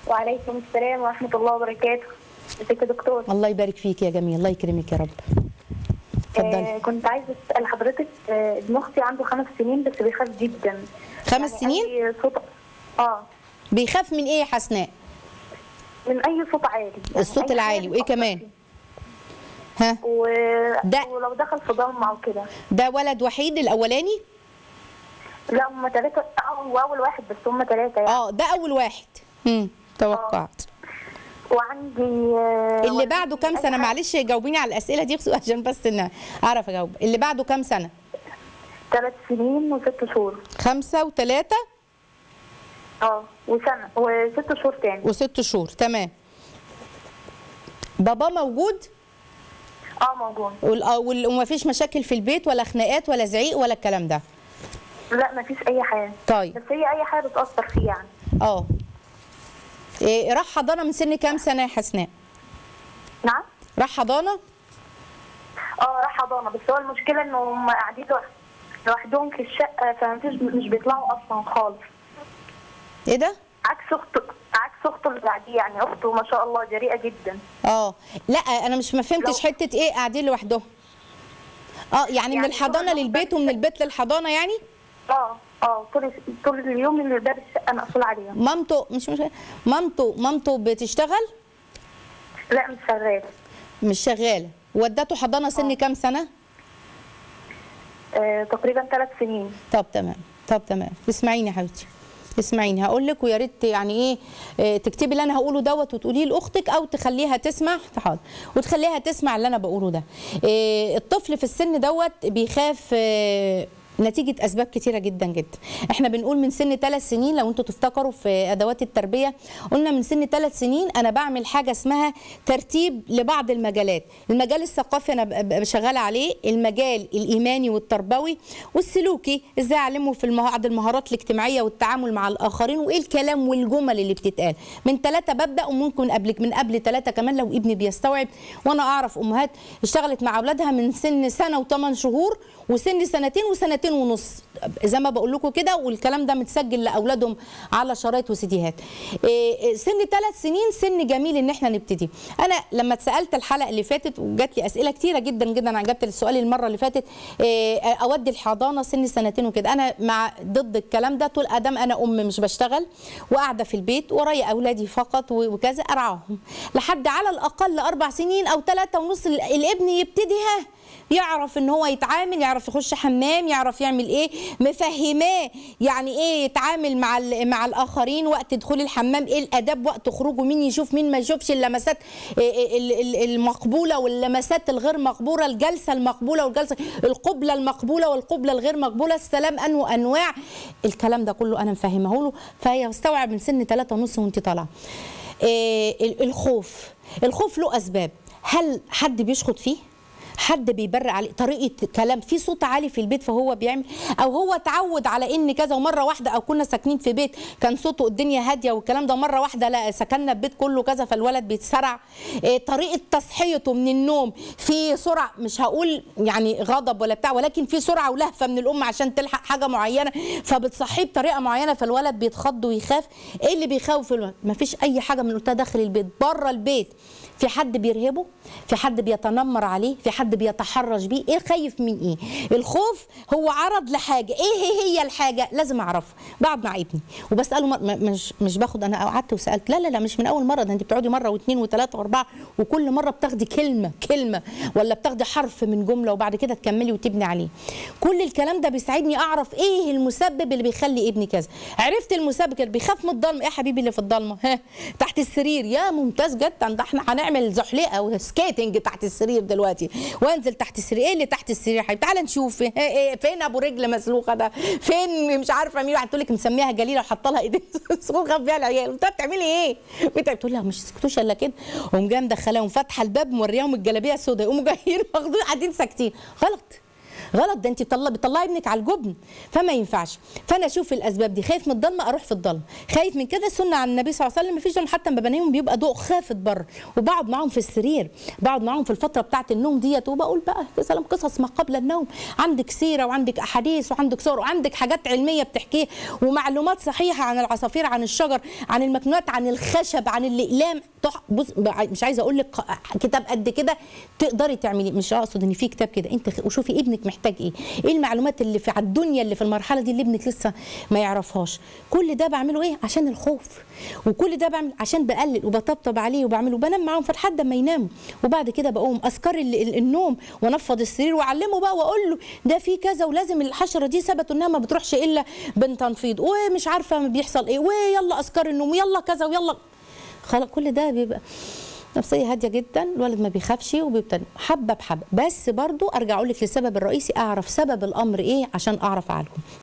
وعليكم السلام ورحمة الله وبركاته ازيك يا دكتور الله يبارك فيك يا جميل الله يكرمك يا رب اتفضلي آه كنت عايزة أسأل حضرتك آه ابن أختي عنده خمس سنين بس بيخاف جدا خمس يعني سنين أي صوت اه بيخاف من ايه يا حسناء من أي صوت عالي يعني الصوت أي العالي حاجة وايه بتأثر كمان فيه. ها و... ده- ولو دخل في ضلمة أو كده ده ولد وحيد الاولاني لا هم ثلاثة هو أول واحد بس هم ثلاثة يعني اه ده اول واحد امم توقعت وعندي آه اللي والدتي بعده كام أي سنه حاجة- معلش جاوبيني على الاسئله دي عشان بس ان اعرف اجاوب اللي بعده كام سنه ثلاث سنين وست شهور خمسة وثلاثة اه وسنة وست شهور تاني وست شهور تمام بابا موجود اه موجود وال- آه، وال- ومفيش مشاكل في البيت ولا خناقات ولا زعيق ولا الكلام ده لا مفيش أي حاجة طيب بس هي أي حاجة بتأثر فيه يعني اه إيه راح حضانه من سن كام سنه يا حسناء نعم راح حضانه اه راح حضانه بس هو المشكله انه هم قاعدين لوح- لوحدهم في الشقه فمفيش مش بيطلعوا اصلا خالص ايه ده عكس اخته عكس اخته اللي بعديه يعني اخته ما شاء الله جريئه جدا اه لا انا مش ما فهمتش لو- حته ايه قاعدين لوحدهم اه يعني, من يعني الحضانه طول للبيت ومن البيت للحضانه يعني اه اه طول طول اليوم اللي باب الشقه مقفول عليهم مامته مش مش مامته مامته بتشتغل لا مش شغال مش شغاله ودته حضانه سن كام سنه آه تقريبا ثلاث سنين طب تمام طب تمام اسمعيني يا حبيبتي اسمعيني هقول لك ويا ريت يعني ايه آه، تكتبي اللي انا هقوله دوت وتقوليه لاختك او تخليها تسمع حاضر وتخليها تسمع اللي انا بقوله ده آه، الطفل في السن دوت بيخاف آه، نتيجة أسباب كتيرة جدا جدا احنا بنقول من سن ثلاث سنين لو انتوا تفتكروا في أدوات التربية قلنا من سن ثلاث سنين أنا بعمل حاجة اسمها ترتيب لبعض المجالات المجال الثقافي أنا ب- ب- شغالة عليه المجال الإيماني والتربوي والسلوكي ازاي أعلمه في المه- بعض المهارات الاجتماعية والتعامل مع الآخرين وإيه الكلام والجمل اللي بتتقال من ثلاثة ببدأ وممكن قبل من قبل ثلاثة كمان لو ابني بيستوعب وأنا أعرف أمهات اشتغلت مع أولادها من سن سنة وثمان شهور وسن سنتين وسنتين ونص زي ما بقول لكم كده والكلام ده متسجل لاولادهم على شرايط وسيديهات إيه، إيه، سن ثلاث سنين سن جميل ان احنا نبتدي انا لما اتسالت الحلقه اللي فاتت وجات لي اسئله كتيره جدا جدا انا اجبت السؤال المره اللي فاتت إيه، اودي الحضانه سن سنتين وكده انا مع ضد الكلام ده طول ادام انا ام مش بشتغل وقاعده في البيت ورايا اولادي فقط و- وكذا ارعاهم لحد على الاقل اربع سنين او ثلاثه ونص ال- الابن يبتدي ها يعرف ان هو يتعامل يعرف يخش حمام يعرف يعمل ايه مفهماه يعني ايه يتعامل مع ال- مع الاخرين وقت دخول الحمام ايه الاداب وقت خروجه مين يشوف مين ما يشوفش اللمسات إيه ال- ال- المقبوله واللمسات الغير مقبوله الجلسه المقبوله والجلسه القبله المقبوله والقبله الغير مقبوله السلام انه انواع الكلام ده كله انا مفهمه له فيستوعب من سن 3 ونص وانت طالعه إيه ال- الخوف الخوف له اسباب هل حد بيشخط فيه حد بيبرق عليه طريقه كلام في صوت عالي في البيت فهو بيعمل او هو اتعود على ان كذا ومره واحده او كنا ساكنين في بيت كان صوته الدنيا هاديه والكلام ده مره واحده لا سكننا البيت كله كذا فالولد بيتسرع إيه، طريقه تصحيته من النوم في سرعه مش هقول يعني غضب ولا بتاع ولكن في سرعه ولهفه من الام عشان تلحق حاجه معينه فبتصحيه بطريقه معينه فالولد بيتخض ويخاف ايه اللي بيخوف الولد مفيش اي حاجه من اللي قلتها داخل البيت بره البيت في حد بيرهبه في حد بيتنمر عليه في حد بيتحرش بيه ايه خايف من ايه الخوف هو عرض لحاجه ايه هي هي الحاجه لازم اعرفها بقعد مع ابني وبساله مر... م- مش مش باخد انا قعدت وسالت لا لا لا مش من اول مره ده انت بتقعدي مره واثنين وثلاثه واربعه وكل مره بتاخدي كلمه كلمه ولا بتاخدي حرف من جمله وبعد كده تكملي وتبني عليه كل الكلام ده بيساعدني اعرف ايه المسبب اللي بيخلي ابني كذا عرفت المسبب اللي بيخاف من الضلمه ايه يا حبيبي اللي في الضلمه ها تحت السرير يا ممتاز جدا ده احنا هنعمل زحلقه وسكيتنج تحت السرير دلوقتي وانزل تحت السرير ايه اللي تحت السرير يا حبيبي تعالى نشوف إيه إيه فين ابو رجل مسلوخه ده فين مش عارفه مين واحد تقول لك مسميها جليله وحاطه لها ايدين صغير خاف بيها العيال انت بتعملي ايه بتاع تقول لها مش سكتوش الا كده قوم جايه مدخلاهم فاتحه الباب مورياهم الجلابيه السوداء يقوموا جايين واخدين قاعدين ساكتين غلط غلط ده انت بتطلع بتطلعي ابنك على الجبن فما ينفعش فانا اشوف الاسباب دي خايف من الضلمه اروح في الضلمه خايف من كده سنه عن النبي صلى الله عليه وسلم مفيش ضلمه حتى لما بنامهم بيبقى ضوء خافت بره وبقعد معاهم في السرير بقعد معاهم في الفتره بتاعه النوم ديت وبقول بقى يا سلام قصص ما قبل النوم عندك سيره وعندك احاديث وعندك صور وعندك حاجات علميه بتحكيها ومعلومات صحيحه عن العصافير عن الشجر عن المكنونات عن الخشب عن الاقلام تح- بص مش عايزه اقول لك كتاب قد كده تقدري تعملي مش اقصد ان في كتاب كده انت خ- وشوفي ابنك محتاج ايه ايه المعلومات اللي في على الدنيا اللي في المرحله دي اللي ابنك لسه ما يعرفهاش كل ده بعمله ايه عشان الخوف وكل ده بعمل عشان بقلل وبطبطب عليه وبعمله وبنام معاهم لحد ما يناموا وبعد كده بقوم اذكار ال- ال- النوم وانفض السرير واعلمه بقى واقول له ده في كذا ولازم الحشره دي ثبتوا انها ما بتروحش الا بتنفيض ومش عارفه ما بيحصل ايه ويلا اذكار النوم ويلا كذا ويلا خلاص كل ده بيبقى نفسيه هاديه جدا الولد ما بيخافش وبيبتدي حبه بحبه بس برضو ارجع اقول لك للسبب الرئيسي اعرف سبب الامر ايه عشان اعرف اعالجه